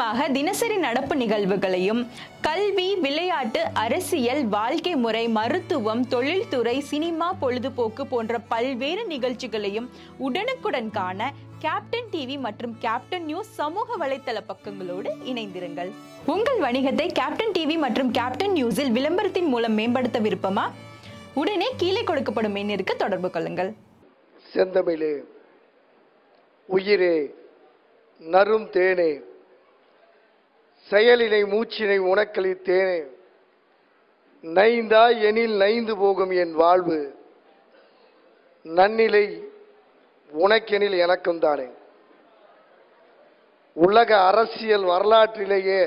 சுருக்கமாக தினசரி நடப்பு நிகழ்வுகளையும் கல்வி விளையாட்டு அரசியல் வாழ்க்கை முறை மருத்துவம் தொழில்துறை சினிமா பொழுதுபோக்கு போன்ற பல்வேறு நிகழ்ச்சிகளையும் உடனுக்குடன் காண கேப்டன் டிவி மற்றும் கேப்டன் நியூஸ் சமூக வலைத்தள பக்கங்களோடு இணைந்திருங்கள் உங்கள் வணிகத்தை கேப்டன் டிவி மற்றும் கேப்டன் நியூஸில் விளம்பரத்தின் மூலம் மேம்படுத்த விருப்பமா உடனே கீழே கொடுக்கப்படும் எண்ணிற்கு தொடர்பு கொள்ளுங்கள் செந்தமிழே உயிரே நரும் தேனே செயலினை மூச்சினை உனக்களித்தேனே நைந்தாய் எனில் நைந்து போகும் என் வாழ்வு நன்னிலை உனக்கெனில் எனக்கும் தானே உலக அரசியல் வரலாற்றிலேயே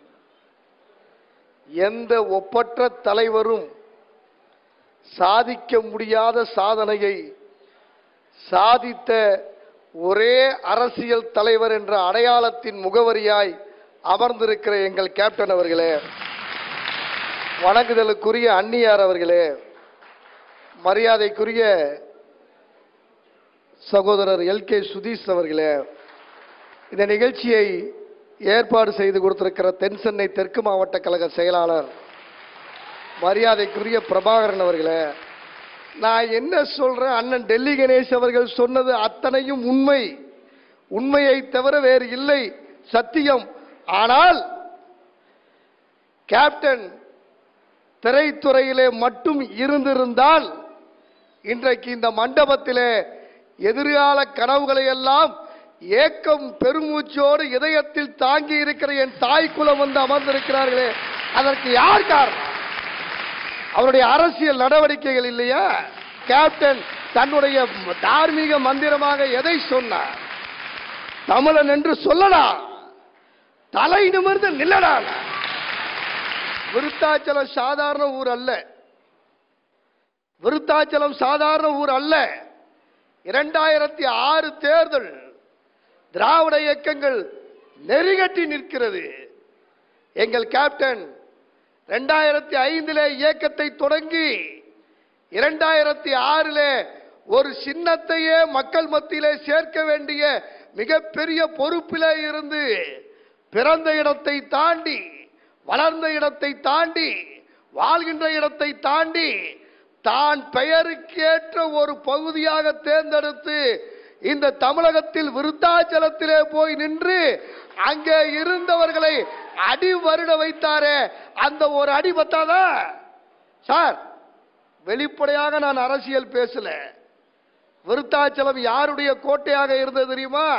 எந்த ஒப்பற்ற தலைவரும் சாதிக்க முடியாத சாதனையை சாதித்த ஒரே அரசியல் தலைவர் என்ற அடையாளத்தின் முகவரியாய் அமர்ந்திருக்கிற எங்கள் கேப்டன் அவர்களே வணங்குதலுக்குரிய அந்நியார் அவர்களே மரியாதைக்குரிய சகோதரர் எல் கே சுதீஷ் அவர்களே இந்த நிகழ்ச்சியை ஏற்பாடு செய்து கொடுத்திருக்கிற தென் சென்னை தெற்கு மாவட்ட கழக செயலாளர் மரியாதைக்குரிய பிரபாகரன் அவர்களே நான் என்ன சொல்றேன் அண்ணன் டெல்லி கணேஷ் அவர்கள் சொன்னது அத்தனையும் உண்மை உண்மையை தவிர வேறு இல்லை சத்தியம் ஆனால் கேப்டன் திரைத்துறையிலே மட்டும் இருந்திருந்தால் இன்றைக்கு இந்த மண்டபத்திலே எதிர்கால கனவுகளை எல்லாம் ஏக்கம் பெருமூச்சோடு இதயத்தில் தாங்கி இருக்கிற என் தாய் குலம் வந்து அமர்ந்திருக்கிறார்களே அதற்கு யார் காரணம் அவருடைய அரசியல் நடவடிக்கைகள் இல்லையா கேப்டன் தன்னுடைய தார்மீக மந்திரமாக எதை சொன்னார் தமிழன் என்று சொல்லடா தலை நிமிர்ந்து நில்லடா விருத்தாச்சலம் சாதாரண ஊர் அல்ல விருத்தாச்சலம் சாதாரண ஊர் அல்ல இரண்டாயிரத்தி ஆறு தேர்தல் திராவிட இயக்கங்கள் நெறிகட்டி நிற்கிறது எங்கள் கேப்டன் ரெண்டாயிரத்தி ஐந்திலே இயக்கத்தை தொடங்கி இரண்டாயிரத்தி ஆறிலே ஒரு சின்னத்தையே மக்கள் மத்தியிலே சேர்க்க வேண்டிய மிகப்பெரிய பொறுப்பிலே இருந்து பிறந்த இடத்தை தாண்டி வளர்ந்த இடத்தை தாண்டி வாழ்கின்ற இடத்தை தாண்டி தான் பெயருக்கேற்ற ஒரு பகுதியாக தேர்ந்தெடுத்து இந்த தமிழகத்தில் விருத்தாச்சலத்திலே போய் நின்று அங்கே இருந்தவர்களை அடி வருட வைத்தாரே அந்த ஒரு அடி பத்தாதா சார் வெளிப்படையாக நான் அரசியல் பேசல விருத்தாச்சலம் யாருடைய கோட்டையாக இருந்தது தெரியுமா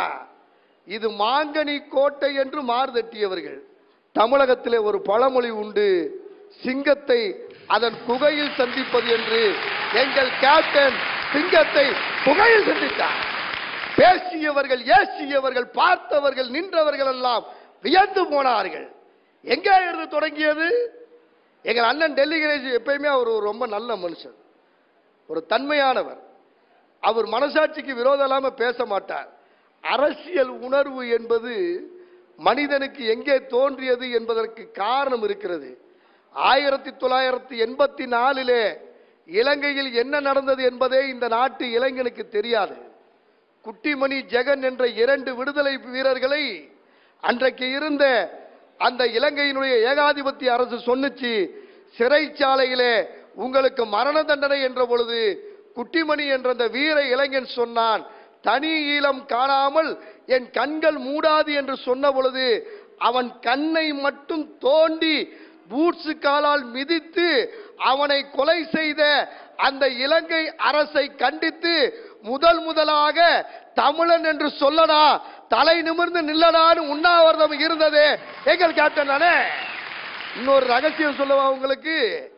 இது மாங்கனி கோட்டை என்று மார்தட்டியவர்கள் தமிழகத்திலே ஒரு பழமொழி உண்டு சிங்கத்தை அதன் குகையில் சந்திப்பது என்று எங்கள் கேப்டன் சிங்கத்தை குகையில் சந்தித்தார் பேசியவர்கள் ஏசியவர்கள் பார்த்தவர்கள் நின்றவர்கள் எல்லாம் வியந்து போனார்கள் எங்கே இருந்து தொடங்கியது எங்கள் அண்ணன் டெல்லி கணேஷ் எப்பயுமே அவர் ஒரு ரொம்ப நல்ல மனுஷன் ஒரு தன்மையானவர் அவர் மனசாட்சிக்கு விரோதம் இல்லாம பேச மாட்டார் அரசியல் உணர்வு என்பது மனிதனுக்கு எங்கே தோன்றியது என்பதற்கு காரணம் இருக்கிறது ஆயிரத்தி தொள்ளாயிரத்தி எண்பத்தி நாலிலே இலங்கையில் என்ன நடந்தது என்பதே இந்த நாட்டு இளைஞனுக்கு தெரியாது குட்டிமணி ஜெகன் என்ற இரண்டு விடுதலை வீரர்களை அன்றைக்கு இருந்த அந்த இலங்கையினுடைய ஏகாதிபத்திய அரசு சொன்னுச்சு சிறைச்சாலையிலே உங்களுக்கு மரண தண்டனை என்ற பொழுது குட்டிமணி என்ற அந்த வீர இளைஞன் சொன்னான் தனி ஈழம் காணாமல் என் கண்கள் மூடாது என்று சொன்ன பொழுது அவன் கண்ணை மட்டும் தோண்டி பூட்ஸு காலால் மிதித்து அவனை கொலை செய்த அந்த இலங்கை அரசை கண்டித்து முதல் முதலாக தமிழன் என்று சொல்லடா தலை நிமிர்ந்து நில்லடான்னு உண்ணாவிரதம் இருந்தது எங்கள் கேப்டன் தானே இன்னொரு ரகசியம் சொல்லவா உங்களுக்கு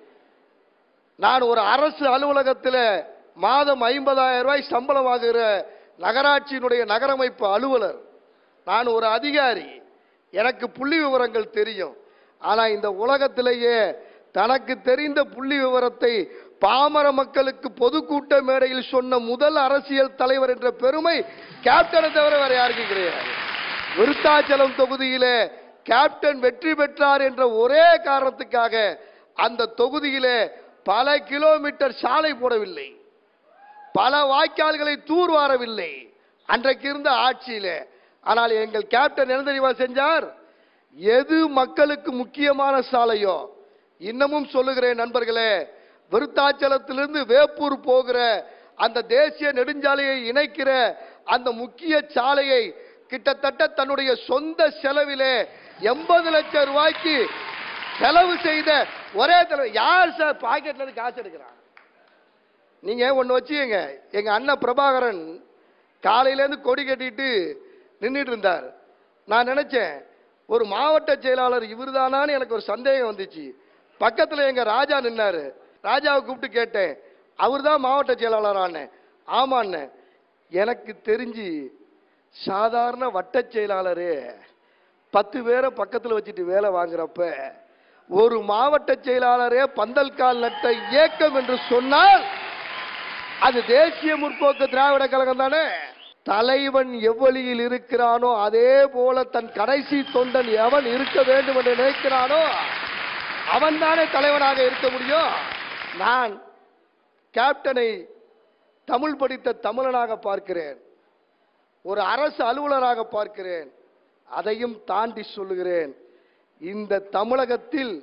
நான் ஒரு அரசு அலுவலகத்தில் மாதம் ஐம்பதாயிரம் ரூபாய் சம்பளம் வாங்குகிற நகராட்சியினுடைய நகரமைப்பு அலுவலர் நான் ஒரு அதிகாரி எனக்கு புள்ளி விவரங்கள் தெரியும் ஆனா இந்த உலகத்திலேயே தனக்கு தெரிந்த புள்ளி விவரத்தை பாமர மக்களுக்கு பொதுக்கூட்ட மேடையில் சொன்ன முதல் அரசியல் தலைவர் என்ற பெருமை கேப்டனை தவிர வேற யாருக்கும் கிடையாது விருத்தாச்சலம் தொகுதியிலே கேப்டன் வெற்றி பெற்றார் என்ற ஒரே காரணத்துக்காக அந்த தொகுதியிலே பல கிலோமீட்டர் சாலை போடவில்லை பல வாய்க்கால்களை தூர்வாரவில்லை அன்றைக்கு இருந்த ஆட்சியிலே ஆனால் எங்கள் கேப்டன் என்ன தெரியுமா செஞ்சார் எது மக்களுக்கு முக்கியமான சாலையோ இன்னமும் சொல்லுகிறேன் நண்பர்களே விருத்தாச்சலத்திலிருந்து வேப்பூர் போகிற அந்த தேசிய நெடுஞ்சாலையை இணைக்கிற அந்த முக்கிய சாலையை கிட்டத்தட்ட தன்னுடைய சொந்த செலவிலே எண்பது லட்சம் ரூபாய்க்கு செலவு செய்த ஒரே தலைவர் யார் சார் பாக்கெட்ல இருந்து காசு எடுக்கிறான் நீங்க ஒண்ணு வச்சுக்கங்க எங்க அண்ணன் பிரபாகரன் காலையில இருந்து கொடி கட்டிட்டு நின்றுட்டு இருந்தார் நான் நினைச்சேன் ஒரு மாவட்ட செயலாளர் இவர்தானான்னு எனக்கு ஒரு சந்தேகம் வந்துச்சு பக்கத்துல எங்க ராஜா நின்னாரு ராஜாவை கூப்பிட்டு கேட்டேன் அவர்தான் மாவட்ட செயலாளரான ஆமாண்ணே எனக்கு தெரிஞ்சு சாதாரண வட்ட செயலாளரே பத்து பேரை பக்கத்துல வச்சுட்டு வேலை வாங்குறப்ப ஒரு மாவட்ட செயலாளரே பந்தல் கால் நட்ட இயக்கம் என்று சொன்னால் அது தேசிய முற்போக்கு திராவிட கழகம் தானே தலைவன் எவ்வழியில் இருக்கிறானோ அதே போல தன் கடைசி தொண்டன் எவன் இருக்க வேண்டும் என்று நினைக்கிறானோ அவன் தானே தலைவனாக இருக்க முடியும் நான் கேப்டனை தமிழ் படித்த தமிழனாக பார்க்கிறேன் ஒரு அரசு அலுவலராக பார்க்கிறேன் அதையும் தாண்டி சொல்லுகிறேன் இந்த தமிழகத்தில்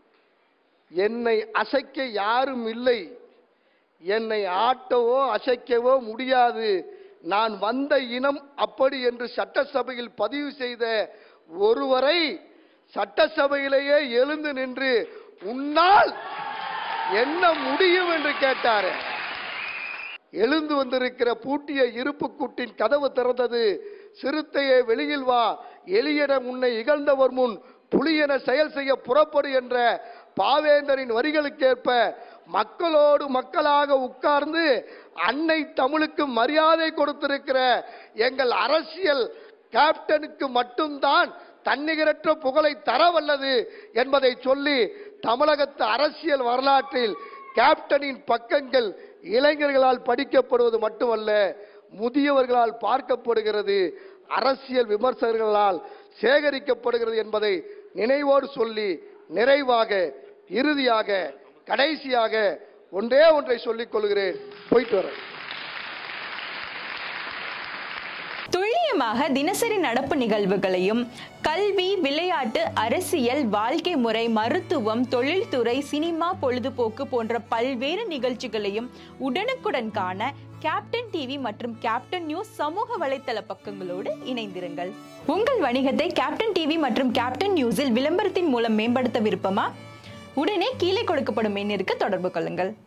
என்னை அசைக்க யாரும் இல்லை என்னை ஆட்டவோ அசைக்கவோ முடியாது நான் வந்த இனம் அப்படி என்று சட்டசபையில் பதிவு செய்த ஒருவரை சட்டசபையிலேயே எழுந்து நின்று உன்னால் என்ன முடியும் என்று கேட்டாரு எழுந்து வந்திருக்கிற பூட்டிய இருப்பு கூட்டின் கதவு திறந்தது சிறுத்தையே வெளியில் வா எளியன உன்னை இகழ்ந்தவர் முன் புலியென செயல் செய்ய புறப்படு என்ற பாவேந்தரின் வரிகளுக்கேற்ப மக்களோடு மக்களாக உட்கார்ந்து அன்னை தமிழுக்கு மரியாதை கொடுத்திருக்கிற எங்கள் அரசியல் கேப்டனுக்கு மட்டும்தான் தன்னிகரற்ற புகழை தர வல்லது என்பதை சொல்லி தமிழகத்து அரசியல் வரலாற்றில் கேப்டனின் பக்கங்கள் இளைஞர்களால் படிக்கப்படுவது மட்டுமல்ல முதியவர்களால் பார்க்கப்படுகிறது அரசியல் விமர்சகர்களால் சேகரிக்கப்படுகிறது என்பதை நினைவோடு சொல்லி நிறைவாக இறுதியாக கடைசியாக ஒன்றே ஒன்றை சொல்லிக் கொள்கிறேன் போயிட்டு வரேன் துல்லியமாக தினசரி நடப்பு நிகழ்வுகளையும் கல்வி விளையாட்டு அரசியல் வாழ்க்கை முறை மருத்துவம் தொழில்துறை சினிமா பொழுதுபோக்கு போன்ற பல்வேறு நிகழ்ச்சிகளையும் உடனுக்குடன் காண கேப்டன் டிவி மற்றும் கேப்டன் நியூஸ் சமூக வலைத்தள பக்கங்களோடு இணைந்திருங்கள் உங்கள் வணிகத்தை கேப்டன் டிவி மற்றும் கேப்டன் நியூஸில் விளம்பரத்தின் மூலம் மேம்படுத்த விருப்பமா உடனே கீழே கொடுக்கப்படும் எண்ணிற்கு தொடர்பு கொள்ளுங்கள்